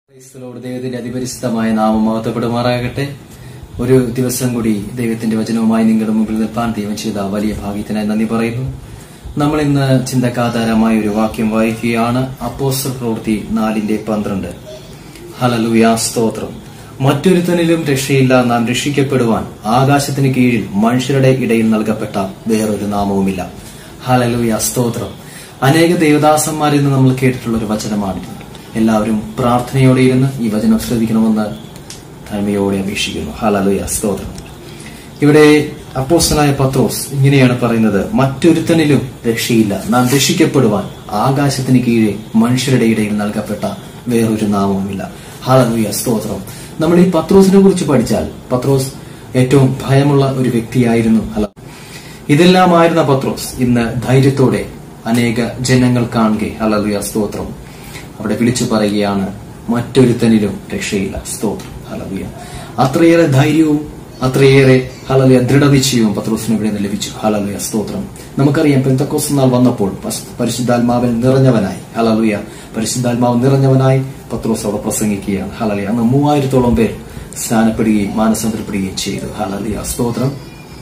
ക്രൈസ്തലോട് ദൈവത്തിന്റെ അതിപരിശുദ്ധമായ നാമം മഹത്വപ്പെടുമാറാകട്ടെ ഒരു ദിവസം കൂടി ദൈവത്തിന്റെ വചനവുമായി നിങ്ങളുടെ മുമ്പിൽ നിൽപ്പാൻ ദൈവം ചെയ്ത വലിയ ഭാഗ്യത്തിനായി നന്ദി പറയുന്നു നമ്മൾ ഇന്ന് ചിന്തക്കാധാരമായ ഒരു വാക്യം വായിക്കുകയാണ് അപ്പോസ്റ്റൽ പ്രവൃത്തി നാലിന്റെ പന്ത്രണ്ട് ഹലലുയാ സ്തോത്രം മറ്റൊരുത്തനിലും രക്ഷയില്ല നാം രക്ഷിക്കപ്പെടുവാൻ ആകാശത്തിന് കീഴിൽ മനുഷ്യരുടെ ഇടയിൽ നൽകപ്പെട്ട വേറൊരു നാമവുമില്ല ഹലലുയ സ്തോത്രം അനേക ദേവദാസന്മാരിൽ നിന്ന് നമ്മൾ കേട്ടിട്ടുള്ള ഒരു വചനമാണിത് എല്ലാവരും പ്രാർത്ഥനയോടെ ഇരുന്ന് ഈ വചനം ശ്രദ്ധിക്കണമെന്ന് താഴ്മയോടെ അപേക്ഷിക്കുന്നു ഹലലുയ സ്തോത്രം ഇവിടെ അപ്പോസ്റ്റലായ പത്രോസ് ഇങ്ങനെയാണ് പറയുന്നത് മറ്റൊരുത്തനിലും രക്ഷയില്ല നാം രക്ഷിക്കപ്പെടുവാൻ ആകാശത്തിന് കീഴെ മനുഷ്യരുടെ ഇടയിൽ നൽകപ്പെട്ട വേറൊരു നാമവുമില്ല ഹാലലുയ സ്തോത്രം നമ്മൾ ഈ പത്രോസിനെ കുറിച്ച് പഠിച്ചാൽ പത്രോസ് ഏറ്റവും ഭയമുള്ള ഒരു വ്യക്തിയായിരുന്നു അല്ല ഇതെല്ലാമായിരുന്ന പത്രോസ് ഇന്ന് ധൈര്യത്തോടെ അനേക ജനങ്ങൾ കാണുകെ ഹലലുയ സ്തോത്രം അവിടെ വിളിച്ചു പറയുകയാണ് മറ്റൊരുത്തനിലും രക്ഷയില്ല സ്തോത്രം ഹലലുയ അത്രയേറെ ധൈര്യവും അത്രയേറെ ഹലലുയ ദൃഢനിശ്ചയവും പത്രോസിന് ഇവിടെ നിന്ന് ലഭിച്ചു ഹലലുയ സ്തോത്രം നമുക്കറിയാം പെന്തക്കോസ് നാൾ വന്നപ്പോൾ പസ്- പരിശുദ്ധാത്മാവിൽ നിറഞ്ഞവനായി ഹലലുയ പരിശുദ്ധാത്മാവ് നിറഞ്ഞവനായി പത്രോസ് അവിടെ പ്രസംഗിക്കുകയാണ് ഹലലുയ അന്ന് മൂവായിരത്തോളം പേർ സ്നാനപ്പെടുകയും മാനസാന്തരപ്പെടുകയും ചെയ്തു ഹലലുയ സ്തോത്രം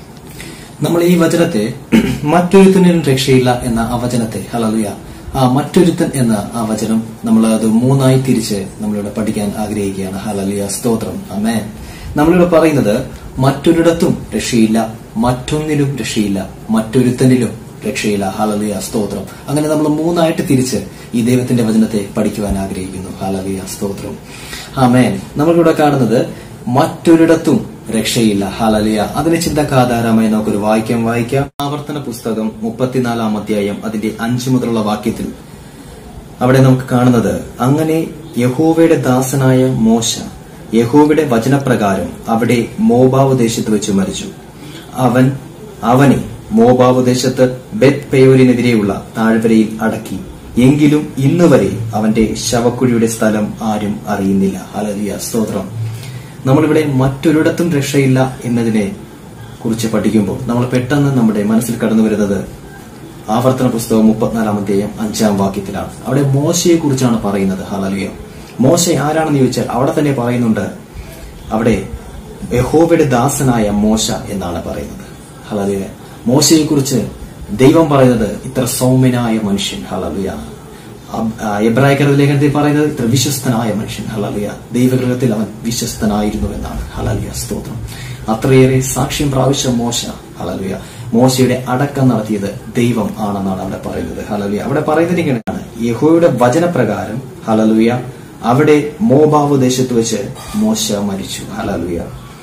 നമ്മൾ ഈ വചനത്തെ മറ്റൊരുത്തനും രക്ഷയില്ല എന്ന ആ വചനത്തെ ഹലലുയ ആ മറ്റൊരുത്തൻ എന്ന ആ വചനം നമ്മൾ അത് മൂന്നായി തിരിച്ച് നമ്മളിവിടെ പഠിക്കാൻ ആഗ്രഹിക്കുകയാണ് ഹലലിയ സ്തോത്രം അമേൻ നമ്മളിവിടെ പറയുന്നത് മറ്റൊരിടത്തും രക്ഷയില്ല മറ്റൊന്നിലും രക്ഷയില്ല മറ്റൊരുത്തനിലും രക്ഷയില്ല ഹലലിയ സ്തോത്രം അങ്ങനെ നമ്മൾ മൂന്നായിട്ട് തിരിച്ച് ഈ ദൈവത്തിന്റെ വചനത്തെ പഠിക്കുവാൻ ആഗ്രഹിക്കുന്നു ഹലലിയ സ്തോത്രം ആമേൻ നമ്മളിവിടെ കാണുന്നത് മറ്റൊരിടത്തും രക്ഷയില്ല ഹലലിയ അതിന് ചിന്തക്കാധാരമായി നമുക്കൊരു വാക്യം വായിക്കാം ആവർത്തന പുസ്തകം മുപ്പത്തിനാലാം അധ്യായം അതിന്റെ അഞ്ചു മുതലുള്ള വാക്യത്തിൽ അവിടെ നമുക്ക് കാണുന്നത് അങ്ങനെ യഹോവയുടെ ദാസനായ മോശ യഹോവയുടെ വചനപ്രകാരം അവിടെ മോബാവ് ദേശത്ത് വെച്ച് മരിച്ചു അവൻ അവനെ മോബാവ് ദേശത്ത് ബെത് പെയോരിനെതിരെയുള്ള താഴ്വരയിൽ അടക്കി എങ്കിലും ഇന്നുവരെ അവന്റെ ശവക്കുഴിയുടെ സ്ഥലം ആരും അറിയുന്നില്ല ഹലലിയ സ്തോത്രം നമ്മളിവിടെ മറ്റൊരിടത്തും രക്ഷയില്ല എന്നതിനെ കുറിച്ച് പഠിക്കുമ്പോൾ നമ്മൾ പെട്ടെന്ന് നമ്മുടെ മനസ്സിൽ കടന്നു വരുന്നത് ആവർത്തന പുസ്തകം മുപ്പത്തിനാലാം അധ്യായം അഞ്ചാം വാക്യത്തിലാണ് അവിടെ മോശയെ കുറിച്ചാണ് പറയുന്നത് ഹലലിയ മോശ ആരാണെന്ന് ചോദിച്ചാൽ അവിടെ തന്നെ പറയുന്നുണ്ട് അവിടെ യഹോവയുടെ ദാസനായ മോശ എന്നാണ് പറയുന്നത് ഹലലിയ മോശയെ കുറിച്ച് ദൈവം പറയുന്നത് ഇത്ര സൗമ്യനായ മനുഷ്യൻ ഹലലിയ എബ്രാഹിക്കരുടെ ലേഖനത്തിൽ പറയുന്നത് ഇത്ര വിശ്വസ്തനായ മനുഷ്യൻ ഹലലിയ ദൈവഗ്രഹത്തിൽ അവൻ വിശ്വസ്തനായിരുന്നു എന്നാണ് ഹലലിയ സ്തോത്രം അത്രയേറെ സാക്ഷ്യം പ്രാവശ്യം മോശ ഹലലിയ മോശയുടെ അടക്കം നടത്തിയത് ദൈവം ആണെന്നാണ് അവിടെ പറയുന്നത് ഹലലിയ അവിടെ പറയുന്നത് ഇങ്ങനെയാണ് യഹോയുടെ വചനപ്രകാരം ഹലലുയ അവിടെ മോബാവ് ദേശത്ത് വെച്ച് മോശ മരിച്ചു ഹലലുയ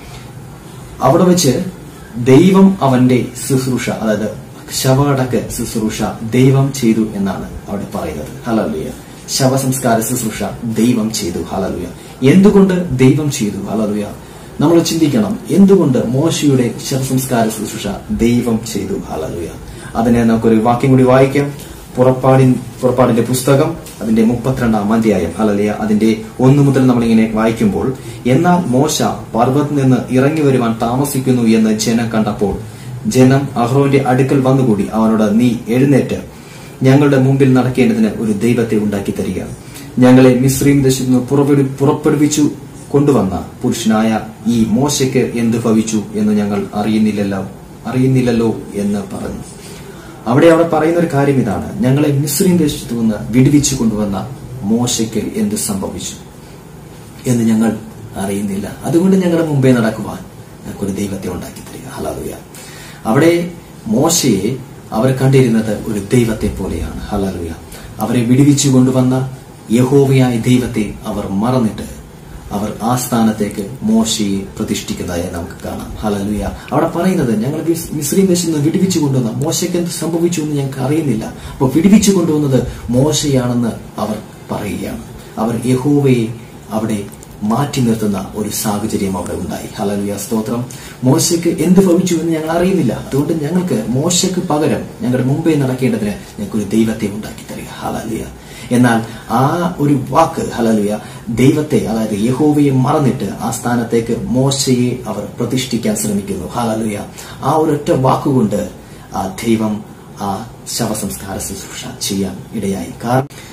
അവിടെ വെച്ച് ദൈവം അവന്റെ ശുശ്രൂഷ അതായത് ശവടക്ക് ശുശ്രൂഷ ദൈവം ചെയ്തു എന്നാണ് അവിടെ പറയുന്നത് ഹലലുയ ശവസംസ്കാര ശുശ്രൂഷ ദൈവം ചെയ്തു ഹലലുയ എന്തുകൊണ്ട് ദൈവം ചെയ്തു ഹലലുയ നമ്മൾ ചിന്തിക്കണം എന്തുകൊണ്ട് മോശയുടെ ശവസംസ്കാര ശുശ്രൂഷ ദൈവം ചെയ്തു ഹലലുയ അതിനെ നമുക്കൊരു വാക്യം കൂടി വായിക്കാം പുറപ്പാടിൻ പുറപ്പാടിന്റെ പുസ്തകം അതിന്റെ മുപ്പത്തിരണ്ടാം അധ്യായം ഹലലിയ അതിന്റെ ഒന്നു മുതൽ നമ്മളിങ്ങനെ വായിക്കുമ്പോൾ എന്നാൽ മോശ പർവ്വത്തിൽ നിന്ന് ഇറങ്ങി വരുവാൻ താമസിക്കുന്നു എന്ന് ജനം കണ്ടപ്പോൾ ജനം അഹ്റോന്റെ അടുക്കൽ വന്നുകൂടി അവനോട് നീ എഴുന്നേറ്റ് ഞങ്ങളുടെ മുമ്പിൽ നടക്കേണ്ടതിന് ഒരു ദൈവത്തെ ഉണ്ടാക്കി തരിക ഞങ്ങളെ മിശ്രീം ദേശത്തു നിന്ന് പുറപ്പെടു പുറപ്പെടുവിച്ചു കൊണ്ടുവന്ന പുരുഷനായ ഈ മോശയ്ക്ക് എന്ത് ഭവിച്ചു എന്ന് ഞങ്ങൾ അറിയുന്നില്ലല്ലോ അറിയുന്നില്ലല്ലോ എന്ന് പറഞ്ഞു അവിടെ അവിടെ പറയുന്ന ഒരു കാര്യം ഇതാണ് ഞങ്ങളെ മിശ്രീം ദേശത്തു നിന്ന് വിടുവിച്ചു കൊണ്ടുവന്ന മോശയ്ക്ക് എന്ത് സംഭവിച്ചു എന്ന് ഞങ്ങൾ അറിയുന്നില്ല അതുകൊണ്ട് ഞങ്ങളുടെ മുമ്പേ നടക്കുവാൻ ഞങ്ങൾക്കൊരു ദൈവത്തെ ഉണ്ടാക്കി തരിക ഹലലുയ അവിടെ മോശയെ അവർ കണ്ടിരുന്നത് ഒരു ദൈവത്തെ പോലെയാണ് ഹലലുയ അവരെ വിടുവിച്ചു കൊണ്ടുവന്ന യഹോവയായ ദൈവത്തെ അവർ മറന്നിട്ട് അവർ ആ സ്ഥാനത്തേക്ക് മോശയെ പ്രതിഷ്ഠിക്കുന്നതായി നമുക്ക് കാണാം ഹലലുയ അവിടെ പറയുന്നത് ഞങ്ങൾ മിസ്- മിസ്രീം ദേശത്ത് നിന്ന് വിടുവിച്ചു കൊണ്ടുവന്ന മോശയ്ക്ക് എന്ത് സംഭവിച്ചു എന്ന് ഞങ്ങൾക്ക് അറിയുന്നില്ല അപ്പോൾ വിടുവിച്ചു കൊണ്ടുവന്നത് മോശയാണെന്ന് അവർ പറയുകയാണ് അവർ യഹോവയെ അവിടെ മാറ്റി നിർത്തുന്ന ഒരു സാഹചര്യം അവിടെ ഉണ്ടായി ഹലലുയ സ്തോത്രം മോശയ്ക്ക് എന്ത് ഭവിച്ചു എന്ന് ഞങ്ങൾ അറിയുന്നില്ല അതുകൊണ്ട് ഞങ്ങൾക്ക് മോശയ്ക്ക് പകരം ഞങ്ങളുടെ മുമ്പേ നടക്കേണ്ടതിന് ഞങ്ങൾക്ക് ഒരു ദൈവത്തെ ഉണ്ടാക്കി തരിക ഹലലുയ എന്നാൽ ആ ഒരു വാക്ക് ഹലലുയ ദൈവത്തെ അതായത് യഹോവയെ മറന്നിട്ട് ആ സ്ഥാനത്തേക്ക് മോശയെ അവർ പ്രതിഷ്ഠിക്കാൻ ശ്രമിക്കുന്നു ഹലലുയ ആ ഒരൊറ്റ വാക്കുകൊണ്ട് ആ ദൈവം ആ ശവസംസ്കാര ശുശ്രൂഷ ചെയ്യാൻ ഇടയായി കാരണം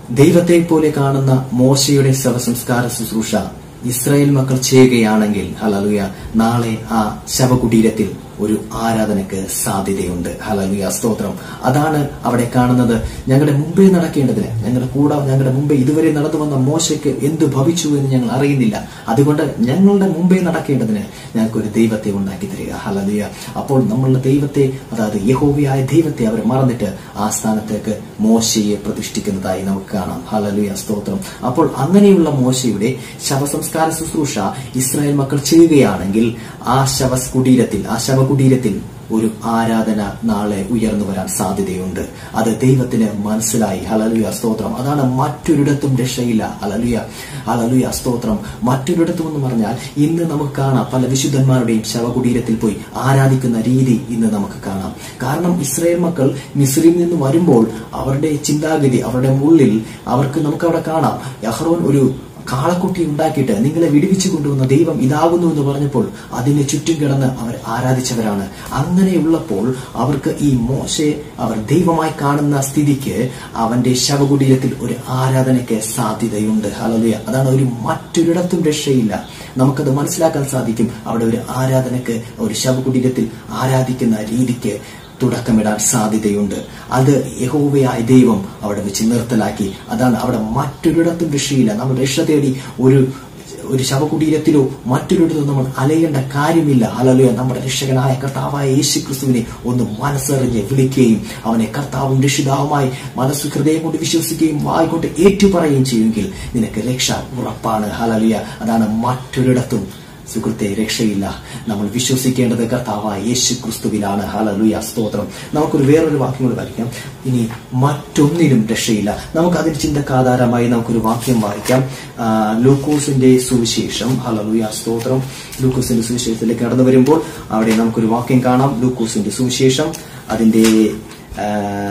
ദൈവത്തെ പോലെ കാണുന്ന മോശയുടെ ശവസംസ്കാര ശുശ്രൂഷ ഇസ്രായേൽ മക്കൾ ചെയ്യുകയാണെങ്കിൽ ഹലലുയ നാളെ ആ ശവകുടീരത്തിൽ ഒരു ആരാധനക്ക് സാധ്യതയുണ്ട് ഹലലുയ സ്തോത്രം അതാണ് അവിടെ കാണുന്നത് ഞങ്ങളുടെ മുമ്പേ നടക്കേണ്ടതിന് ഞങ്ങളുടെ കൂടെ ഞങ്ങളുടെ മുമ്പേ ഇതുവരെ നടന്നു വന്ന മോശയ്ക്ക് എന്ത് ഭവിച്ചു എന്ന് ഞങ്ങൾ അറിയുന്നില്ല അതുകൊണ്ട് ഞങ്ങളുടെ മുമ്പേ നടക്കേണ്ടതിന് ഞങ്ങൾക്ക് ഒരു ദൈവത്തെ ഉണ്ടാക്കി തരിക ഹലലുയ അപ്പോൾ നമ്മളുടെ ദൈവത്തെ അതായത് യഹോവയായ ദൈവത്തെ അവർ മറന്നിട്ട് ആ സ്ഥാനത്തേക്ക് മോശയെ പ്രതിഷ്ഠിക്കുന്നതായി നമുക്ക് കാണാം ഹലലുയ സ്തോത്രം അപ്പോൾ അങ്ങനെയുള്ള മോശയുടെ ശവസംസ്കാര ശുശ്രൂഷ ഇസ്രായേൽ മക്കൾ ചെയ്യുകയാണെങ്കിൽ ആ ശവകുടീരത്തിൽ ആ ശവകുടീരത്തിൽ ഒരു ആരാധന നാളെ ഉയർന്നു വരാൻ സാധ്യതയുണ്ട് അത് ദൈവത്തിന് മനസ്സിലായി ഹലലുയ സ്തോത്രം അതാണ് മറ്റൊരിടത്തും രക്ഷയില്ല ഹലലുയ ഹലലുയ സ്തോത്രം മറ്റൊരിടത്തും എന്ന് പറഞ്ഞാൽ ഇന്ന് നമുക്ക് കാണാം പല വിശുദ്ധന്മാരുടെയും ശവകുടീരത്തിൽ പോയി ആരാധിക്കുന്ന രീതി ഇന്ന് നമുക്ക് കാണാം കാരണം ഇസ്രായേൽ മക്കൾ മിസ്രിൽ നിന്ന് വരുമ്പോൾ അവരുടെ ചിന്താഗതി അവരുടെ ഉള്ളിൽ അവർക്ക് നമുക്ക് അവിടെ കാണാം യഹ്റോൻ ഒരു കാളക്കുട്ടി ഉണ്ടാക്കിയിട്ട് നിങ്ങളെ വിടുവിച്ചു കൊണ്ടുവന്ന ദൈവം ഇതാകുന്നു എന്ന് പറഞ്ഞപ്പോൾ അതിനെ ചുറ്റും കിടന്ന് അവർ ആരാധിച്ചവരാണ് അങ്ങനെയുള്ളപ്പോൾ അവർക്ക് ഈ മോശയെ അവർ ദൈവമായി കാണുന്ന സ്ഥിതിക്ക് അവന്റെ ശവകുടീരത്തിൽ ഒരു ആരാധനയ്ക്ക് സാധ്യതയുണ്ട് ഹലലുയ അതാണ് ഒരു മറ്റൊരിടത്തും രക്ഷയില്ല നമുക്കത് മനസ്സിലാക്കാൻ സാധിക്കും അവിടെ ഒരു ആരാധനക്ക് ഒരു ശവകുടീരത്തിൽ ആരാധിക്കുന്ന രീതിക്ക് തുടക്കമിടാൻ സാധ്യതയുണ്ട് അത് യഹോവയായ ദൈവം അവിടെ വെച്ച് നിർത്തലാക്കി അതാണ് അവിടെ മറ്റൊരിടത്തും രക്ഷയില്ല നമ്മൾ രക്ഷ തേടി ഒരു ഒരു ശവകുടീരത്തിലോ മറ്റൊരിടത്തോ നമ്മൾ അലയേണ്ട കാര്യമില്ല അലലുയ നമ്മുടെ രക്ഷകനായ കർത്താവായ യേശു ക്രിസ്തുവിനെ ഒന്ന് മനസ്സറിഞ്ഞ് വിളിക്കുകയും അവനെ കർത്താവും രക്ഷിതാവുമായി മനസ്സ് ഹൃദയം കൊണ്ട് വിശ്വസിക്കുകയും വായിക്കൊണ്ട് ഏറ്റുപറയുകയും ചെയ്യുമെങ്കിൽ നിനക്ക് രക്ഷ ഉറപ്പാണ് ഹലലുയ അതാണ് മറ്റൊരിടത്തും സുഹൃത്തെ രക്ഷയില്ല നമ്മൾ വിശ്വസിക്കേണ്ടത് കർത്താവായ യേശു ക്രിസ്തുവിലാണ് ഹലലുയ സ്തോത്രം നമുക്കൊരു വേറൊരു വാക്യം കൂടി വായിക്കാം ഇനി മറ്റൊന്നിനും രക്ഷയില്ല നമുക്ക് അതിന് ചിന്തക്കാധാരമായി നമുക്കൊരു വാക്യം വായിക്കാം ആ, ലൂക്കോസിന്റെ സുവിശേഷം ഹലലുയ സ്തോത്രം ലൂക്കോസിന്റെ സുവിശേഷത്തിലേക്ക് കടന്നു വരുമ്പോൾ അവിടെ നമുക്കൊരു വാക്യം കാണാം ലൂക്കോസിന്റെ സുവിശേഷം അതിന്റെ ആ,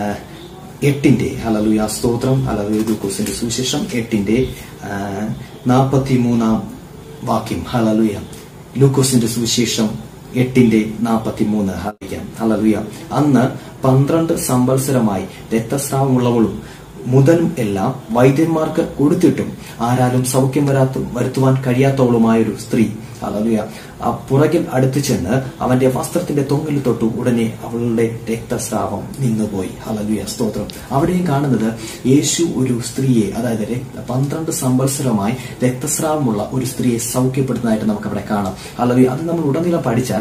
എട്ടിന്റെ ഹലലുയ സ്തോത്രം ഹലലുയ ലൂക്കോസിന്റെ സുവിശേഷം എട്ടിന്റെ നാൽപ്പത്തി മൂന്നാം വാക്യം ഹലലുയ ലൂക്കോസിന്റെ സുവിശേഷം എട്ടിന്റെ നാൽപ്പത്തി മൂന്ന് ഹലിക്കാം ഹലലുയ അന്ന് പന്ത്രണ്ട് സംവത്സരമായി രക്തസ്രാവമുള്ളവളും മുതലും എല്ലാം വൈദ്യന്മാർക്ക് കൊടുത്തിട്ടും ആരാലും സൗഖ്യം വരാത്ത വരുത്തുവാൻ കഴിയാത്തവളുമായൊരു സ്ത്രീ ഹലലുയ ആ പുറകിൽ അടുത്തു ചെന്ന് അവന്റെ വസ്ത്രത്തിന്റെ തൊങ്ങിൽ തൊട്ടു ഉടനെ അവളുടെ രക്തസ്രാവം നിന്നുപോയി ഹലലുയ സ്തോത്രം അവിടെയും കാണുന്നത് യേശു ഒരു സ്ത്രീയെ അതായത് രക്ത- പന്ത്രണ്ട് സംവത്സരമായി രക്തസ്രാവമുള്ള ഒരു സ്ത്രീയെ സൗഖ്യപ്പെടുത്തുന്നതായിട്ട് നമുക്ക് അവിടെ കാണാം ഹലലുയ അത് നമ്മൾ ഉടനീളം പഠിച്ചാൽ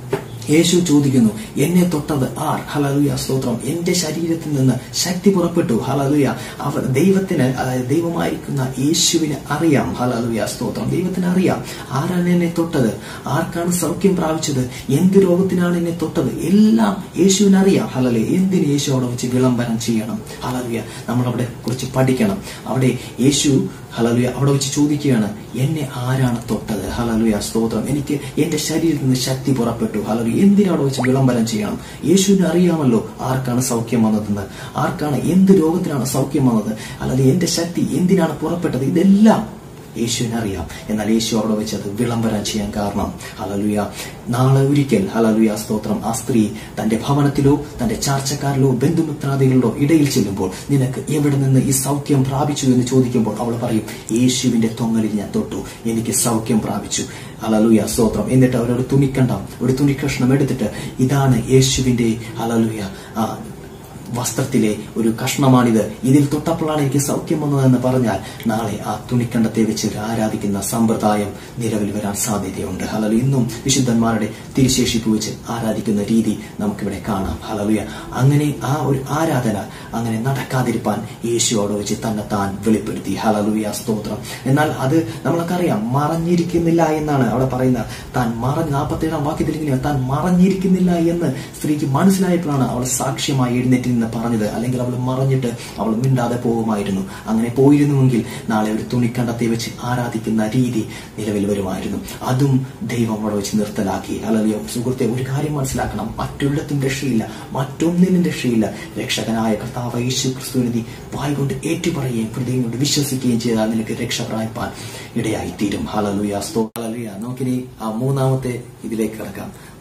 യേശു ചോദിക്കുന്നു എന്നെ തൊട്ടത് ആർ ഹലലുയ സ്തോത്രം എന്റെ ശരീരത്തിൽ നിന്ന് ശക്തി പുറപ്പെട്ടു ഹലലുയ അവർ ദൈവത്തിന് അതായത് ദൈവമായിരിക്കുന്ന യേശുവിന് അറിയാം ഹലലുയ സ്തോത്രം ദൈവത്തിന് അറിയാം ആരാണ് എന്നെ തൊട്ടത് ആർക്കാണ് സൗഖ്യം പ്രാപിച്ചത് എന്ത് രോഗത്തിനാണ് എന്നെ തൊട്ടത് എല്ലാം യേശുവിന് അറിയാം ഹലലെ എന്തിന് യേശു അവിടെ വെച്ച് വിളംബരം ചെയ്യണം ഹലലുയ നമ്മൾ അവിടെ കുറിച്ച് പഠിക്കണം അവിടെ യേശു ഹലലുയ അവിടെ വെച്ച് ചോദിക്കുകയാണ് എന്നെ ആരാണ് തൊട്ടത് ഹലലുയ സ്തോത്രം എനിക്ക് എന്റെ ശരീരത്തിൽ നിന്ന് ശക്തി പുറപ്പെട്ടു ഹലലു എന്തിനാ അവിടെ വെച്ച് വിളംബരം ചെയ്യണം യേശുവിന് അറിയാമല്ലോ ആർക്കാണ് സൗഖ്യം വന്നതെന്ന് ആർക്കാണ് എന്ത് രോഗത്തിനാണ് സൗഖ്യം വന്നത് അല്ലെങ്കിൽ എന്റെ ശക്തി എന്തിനാണ് പുറപ്പെട്ടത് ഇതെല്ലാം യേശുവിനെ അറിയാം എന്നാൽ യേശു അവിടെ വെച്ച് അത് വിളംബരം ചെയ്യാൻ കാരണം ഹലലുയ നാളെ ഒരിക്കൽ ഹലലുയ സ്തോത്രം ആ സ്ത്രീ തന്റെ ഭവനത്തിലോ തന്റെ ചാർച്ചക്കാരിലോ ബന്ധുമിത്രാദികളിലോ ഇടയിൽ ചെല്ലുമ്പോൾ നിനക്ക് എവിടെ നിന്ന് ഈ സൗഖ്യം പ്രാപിച്ചു എന്ന് ചോദിക്കുമ്പോൾ അവൾ പറയും യേശുവിന്റെ തൊങ്ങലിൽ ഞാൻ തൊട്ടു എനിക്ക് സൗഖ്യം പ്രാപിച്ചു ഹലലുയ സ്തോത്രം എന്നിട്ട് അവരൊരു തുണിക്കണ്ടം ഒരു തുണിക്കഷ്ണം എടുത്തിട്ട് ഇതാണ് യേശുവിന്റെ ഹലലുയ ആ വസ്ത്രത്തിലെ ഒരു കഷ്ണമാണിത് ഇതിൽ തൊട്ടപ്പോഴാണ് എനിക്ക് സൗഖ്യം വന്നതെന്ന് പറഞ്ഞാൽ നാളെ ആ തുണിക്കണ്ടത്തെ വെച്ച് ആരാധിക്കുന്ന സമ്പ്രദായം നിലവിൽ വരാൻ സാധ്യതയുണ്ട് ഹലലു ഇന്നും വിശുദ്ധന്മാരുടെ തിരുശേഷിപ്പ് വെച്ച് ആരാധിക്കുന്ന രീതി നമുക്കിവിടെ കാണാം ഹലലുയ അങ്ങനെ ആ ഒരു ആരാധന അങ്ങനെ നടക്കാതിരിപ്പാൻ യേശു അവിടെ വെച്ച് തന്നെ താൻ വെളിപ്പെടുത്തി ഹലലുയ സ്തോത്രം എന്നാൽ അത് നമ്മൾക്കറിയാം മറഞ്ഞിരിക്കുന്നില്ല എന്നാണ് അവിടെ പറയുന്നത് താൻ മറഞ്ഞ് നാൽപ്പത്തേഴാം വാക്യത്തിൽ ഇങ്ങനെ താൻ മറഞ്ഞിരിക്കുന്നില്ല എന്ന് സ്ത്രീക്ക് മനസ്സിലായപ്പോഴാണ് അവൾ സാക്ഷ്യമായി എഴുന്നേറ്റ് നിന്ന് പറഞ്ഞത് അല്ലെങ്കിൽ അവൾ മറഞ്ഞിട്ട് അവൾ മിണ്ടാതെ പോകുമായിരുന്നു അങ്ങനെ പോയിരുന്നുവെങ്കിൽ നാളെ ഒരു തുണിക്കണ്ടത്തെ വെച്ച് ആരാധിക്കുന്ന രീതി നിലവിൽ വരുമായിരുന്നു അതും ദൈവം അവിടെ വെച്ച് നിർത്തലാക്കി അല്ലെങ്കിൽ സുഹൃത്തെ ഒരു കാര്യം മനസ്സിലാക്കണം മറ്റൊരിടത്തും രക്ഷയില്ല മറ്റൊന്നിനും രക്ഷയില്ല രക്ഷകനായ കർത്താവ് യേശു ക്രിസ്തുവിനെ നീ വായി കൊണ്ട് ഏറ്റുപറയുകയും ഹൃദയം കൊണ്ട് വിശ്വസിക്കുകയും ചെയ്താൽ നിനക്ക് രക്ഷ പ്രാപിപ്പാൻ ഇടയായി തീരും ഹലലുയ സ്തോ ഹലലുയ നമുക്കിനി ആ മൂന്നാമത്തെ ഇതിലേക്ക് കിടക്കാം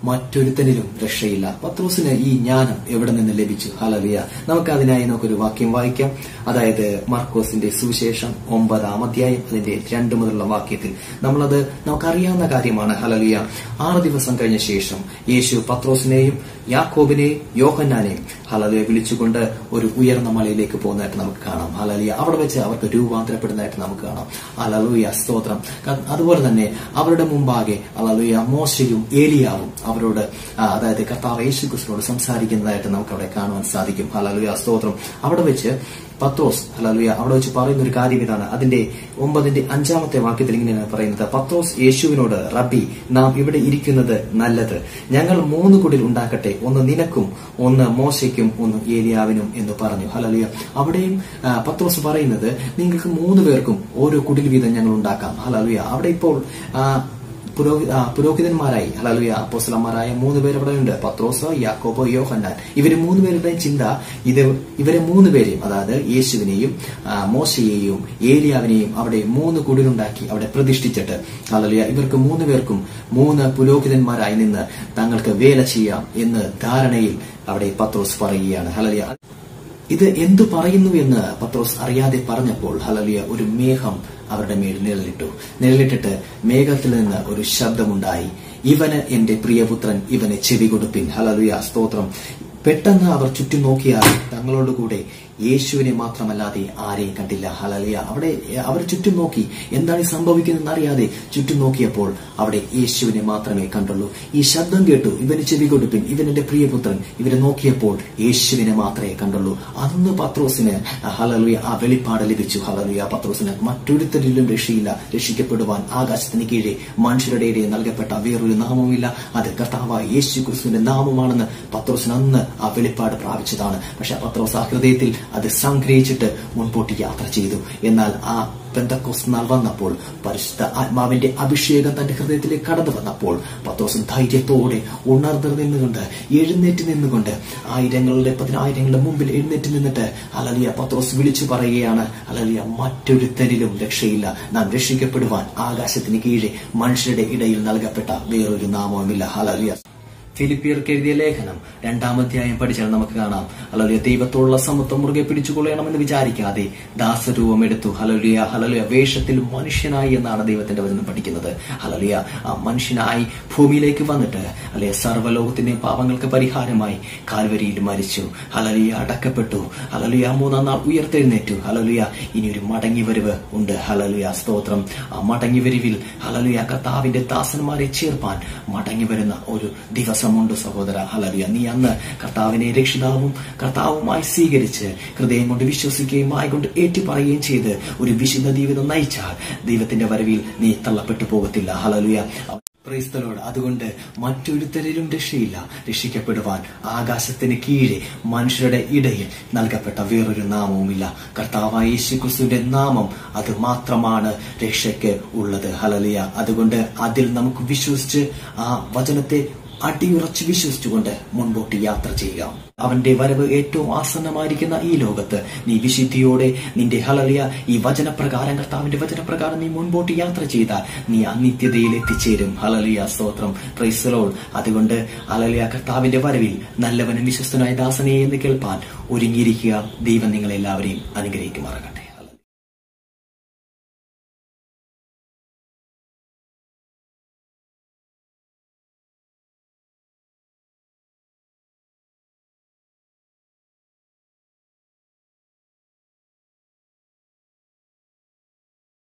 മറ്റൊരുത്തനിലും രക്ഷയില്ല പത്രോസിന് ഈ ജ്ഞാനം എവിടെ നിന്ന് ലഭിച്ചു ഹലലിയ നമുക്ക് അതിനായി നമുക്കൊരു വാക്യം വായിക്കാം അതായത് മാർക്കോസിന്റെ സുവിശേഷം ഒമ്പതാം അധ്യായം അതിന്റെ രണ്ട് മുതലുള്ള വാക്യത്തിൽ നമ്മളത് നമുക്കറിയാവുന്ന കാര്യമാണ് ഹലലിയ ആറ് ദിവസം കഴിഞ്ഞ ശേഷം യേശു പത്രോസിനെയും യാക്കോബിനെയും യോഹന്നാനെയും ഹലലിയ വിളിച്ചുകൊണ്ട് ഒരു ഉയർന്ന മലയിലേക്ക് പോകുന്നതായിട്ട് നമുക്ക് കാണാം ഹലലിയ അവിടെ വെച്ച് അവർക്ക് രൂപാന്തരപ്പെടുന്നതായിട്ട് നമുക്ക് കാണാം അലലുയ സ്തോത്രം ക- അതുപോലെ തന്നെ അവരുടെ മുമ്പാകെ അലലുയ മോശയും ഏലിയാവും അവരോട് ആ, അതായത് കർത്താവ് യേശു ക്രിസ്തുനോട് സംസാരിക്കുന്നതായിട്ട് നമുക്ക് അവിടെ കാണുവാൻ സാധിക്കും ഹലലുയ സ്തോത്രം അവിടെ വെച്ച് പത്രോസ് ഹലലുയ അവിടെ വെച്ച് പറയുന്ന ഒരു കാര്യം ഇതാണ് അതിന്റെ ഒമ്പതിന്റെ അഞ്ചാമത്തെ വാക്യത്തിൽ ഇങ്ങനെയാണ് പറയുന്നത് പത്രോസ് യേശുവിനോട് റബ്ബി നാം ഇവിടെ ഇരിക്കുന്നത് നല്ലത് ഞങ്ങൾ മൂന്ന് കുടിൽ ഉണ്ടാക്കട്ടെ ഒന്ന് നിനക്കും ഒന്ന് മോശയ്ക്കും ഒന്ന് ഏലിയാവിനും എന്ന് പറഞ്ഞു ഹലലുയ അവിടെയും ആ, പത്രോസ് പറയുന്നത് നിങ്ങൾക്ക് മൂന്ന് പേർക്കും ഓരോ കുടിൽ വീതം ഞങ്ങൾ ഉണ്ടാക്കാം ഹലലുയ അവിടെ ഇപ്പോൾ ആ, പുരോഹി- ആ, പുരോഹിതന്മാരായി ഹലലുയ അപ്പോസ്ലന്മാരായ മൂന്ന് പേര് അവിടെ ഉണ്ട് പത്രോസ് യാക്കോബോ യോഹന്നാൻ ഇവര് മൂന്ന് പേരുടെയും ചിന്ത ഇത് ഇവരെ മൂന്ന് പേരെയും അതായത് യേശുവിനെയും ആ, മോശയെയും ഏലിയാവിനെയും അവിടെ മൂന്ന് കുടിലുണ്ടാക്കി അവിടെ പ്രതിഷ്ഠിച്ചിട്ട് ഹലലുയ ഇവർക്ക് മൂന്ന് പേർക്കും മൂന്ന് പുരോഹിതന്മാരായി നിന്ന് തങ്ങൾക്ക് വേല ചെയ്യാം എന്ന് ധാരണയിൽ അവിടെ പത്രോസ് പറയുകയാണ് ഹലലിയ ഇത് എന്തു പറയുന്നു എന്ന് പത്രോസ് അറിയാതെ പറഞ്ഞപ്പോൾ ഹലലിയ ഒരു മേഘം അവരുടെ മേൽ നിഴലിട്ടു നിഴലിട്ടിട്ട് മേഘത്തിൽ നിന്ന് ഒരു ശബ്ദമുണ്ടായി ഇവന് എന്റെ പ്രിയപുത്രൻ ഇവനെ ചെവി കൊടുപ്പിൻ ഹലലുയ സ്തോത്രം പെട്ടെന്ന് അവർ ചുറ്റും നോക്കിയാൽ തങ്ങളോടുകൂടെ യേശുവിനെ മാത്രമല്ലാതെ ആരെയും കണ്ടില്ല ഹലലിയ അവിടെ അവർ ചുറ്റും നോക്കി എന്താണ് ഈ സംഭവിക്കുന്നതെന്ന് അറിയാതെ ചുറ്റും നോക്കിയപ്പോൾ അവിടെ യേശുവിനെ മാത്രമേ കണ്ടുള്ളൂ ഈ ശബ്ദം കേട്ടു ഇവന് ചെവി കൊടുപ്പിൻ ഇവൻ എന്റെ പ്രിയപുത്രൻ ഇവരെ നോക്കിയപ്പോൾ യേശുവിനെ മാത്രമേ കണ്ടുള്ളൂ അന്ന് പത്രോസിന് ഹലലുയ ആ വെളിപ്പാട് ലഭിച്ചു ഹലലുയ പത്രോസിന് മറ്റൊരുത്തരിലും രക്ഷയില്ല രക്ഷിക്കപ്പെടുവാൻ ആകാശത്തിന് കീഴെ മനുഷ്യരുടെ ഇടയിൽ നൽകപ്പെട്ട വേറൊരു നാമവുമില്ല അത് കർത്താവായ യേശു ക്രിസ്തുവിന്റെ നാമമാണെന്ന് പത്രോസിന് അന്ന് ആ വെളിപ്പാട് പ്രാപിച്ചതാണ് പക്ഷെ പത്രോസ് ആ ഹൃദയത്തിൽ അത് സംഗ്രഹിച്ചിട്ട് മുൻപോട്ട് യാത്ര ചെയ്തു എന്നാൽ ആ പെന്തക്കോസ് നാൾ വന്നപ്പോൾ പരിശുദ്ധ ആത്മാവിന്റെ അഭിഷേകം തന്റെ ഹൃദയത്തിലേക്ക് കടന്നു വന്നപ്പോൾ പത്രോസ് ധൈര്യത്തോടെ ഉണർന്നു നിന്നുകൊണ്ട് എഴുന്നേറ്റ് നിന്നുകൊണ്ട് ആയിരങ്ങളുടെ പതിനായിരങ്ങളുടെ മുമ്പിൽ എഴുന്നേറ്റ് നിന്നിട്ട് അലലിയ പത്രോസ് വിളിച്ചു പറയുകയാണ് അലലിയ മറ്റൊരുത്തരിലും രക്ഷയില്ല നാം രക്ഷിക്കപ്പെടുവാൻ ആകാശത്തിന് കീഴെ മനുഷ്യരുടെ ഇടയിൽ നൽകപ്പെട്ട വേറൊരു നാമവുമില്ല ഹലലിയ ഫിലിപ്പിയർക്ക് എഴുതിയ ലേഖനം രണ്ടാമധ്യായം പഠിച്ചാൽ നമുക്ക് കാണാം ഹലലിയ ദൈവത്തോടുള്ള സമത്വം മുറുകെ പിടിച്ചുകൊള്ളണമെന്ന് വിചാരിക്കാതെ ദാസരൂപം എടുത്തു ഹലലിയ ഹലലിയ വേഷത്തിൽ മനുഷ്യനായി എന്നാണ് ദൈവത്തിന്റെ വചനം പഠിക്കുന്നത് ഹലലിയ ആ മനുഷ്യനായി ഭൂമിയിലേക്ക് വന്നിട്ട് അല്ലെ സർവ്വലോകത്തിന്റെ പാപങ്ങൾക്ക് പരിഹാരമായി കാൽവരിയിൽ മരിച്ചു ഹലലിയ അടക്കപ്പെട്ടു ഹലലിയ മൂന്നാം നാൾ ഉയർത്തെഴുന്നേറ്റു ഹലലിയ ഇനി ഒരു മടങ്ങി വരവ് ഉണ്ട് ഹലലിയ സ്തോത്രം ആ മടങ്ങി വരവിൽ ഹലലിയ കർത്താവിന്റെ ദാസന്മാരെ ചേർപ്പാൻ മടങ്ങി വരുന്ന ഒരു ദിവസമുണ്ട് സഹോദര ഹലലിയ നീ അന്ന് കർത്താവിനെ രക്ഷിതാവും കർത്താവുമായി സ്വീകരിച്ച് ഹൃദയം കൊണ്ട് വിശ്വസിക്കുകയും കൊണ്ട് ഏറ്റുപറയുകയും ചെയ്ത് ഒരു വിശുദ്ധ ജീവിതം നയിച്ചാൽ ദൈവത്തിന്റെ വരവിൽ നീ തള്ളപ്പെട്ടു പോകത്തില്ല ഹലലിയ ക്രൈസ്തലോട് അതുകൊണ്ട് മറ്റൊരുത്തരിലും രക്ഷയില്ല രക്ഷിക്കപ്പെടുവാൻ ആകാശത്തിന് കീഴെ മനുഷ്യരുടെ ഇടയിൽ നൽകപ്പെട്ട വേറൊരു നാമവുമില്ല കർത്താവായ യേശു ക്രിസ്തുവിന്റെ നാമം അത് മാത്രമാണ് രക്ഷയ്ക്ക് ഉള്ളത് ഹലലിയ അതുകൊണ്ട് അതിൽ നമുക്ക് വിശ്വസിച്ച് ആ വചനത്തെ അടിയുറച്ച് വിശ്വസിച്ചുകൊണ്ട് മുൻപോട്ട് യാത്ര ചെയ്യുക അവന്റെ വരവ് ഏറ്റവും ആസന്നമായിരിക്കുന്ന ഈ ലോകത്ത് നീ വിശുദ്ധിയോടെ നിന്റെ ഹലലിയ ഈ വചനപ്രകാരം കർത്താവിന്റെ വചനപ്രകാരം നീ മുൻപോട്ട് യാത്ര ചെയ്താൽ നീ അനിത്യതയിൽ എത്തിച്ചേരും ഹലലിയ സ്തോത്രം പ്രൈസലോൾ അതുകൊണ്ട് ഹലലിയ കർത്താവിന്റെ വരവിൽ നല്ലവനും വിശ്വസ്തനായ ദാസനെ എന്ന് കേൾപ്പാൻ ഒരുങ്ങിയിരിക്കുക ദൈവം നിങ്ങളെല്ലാവരെയും അനുഗ്രഹിക്കുമാറാകട്ടെ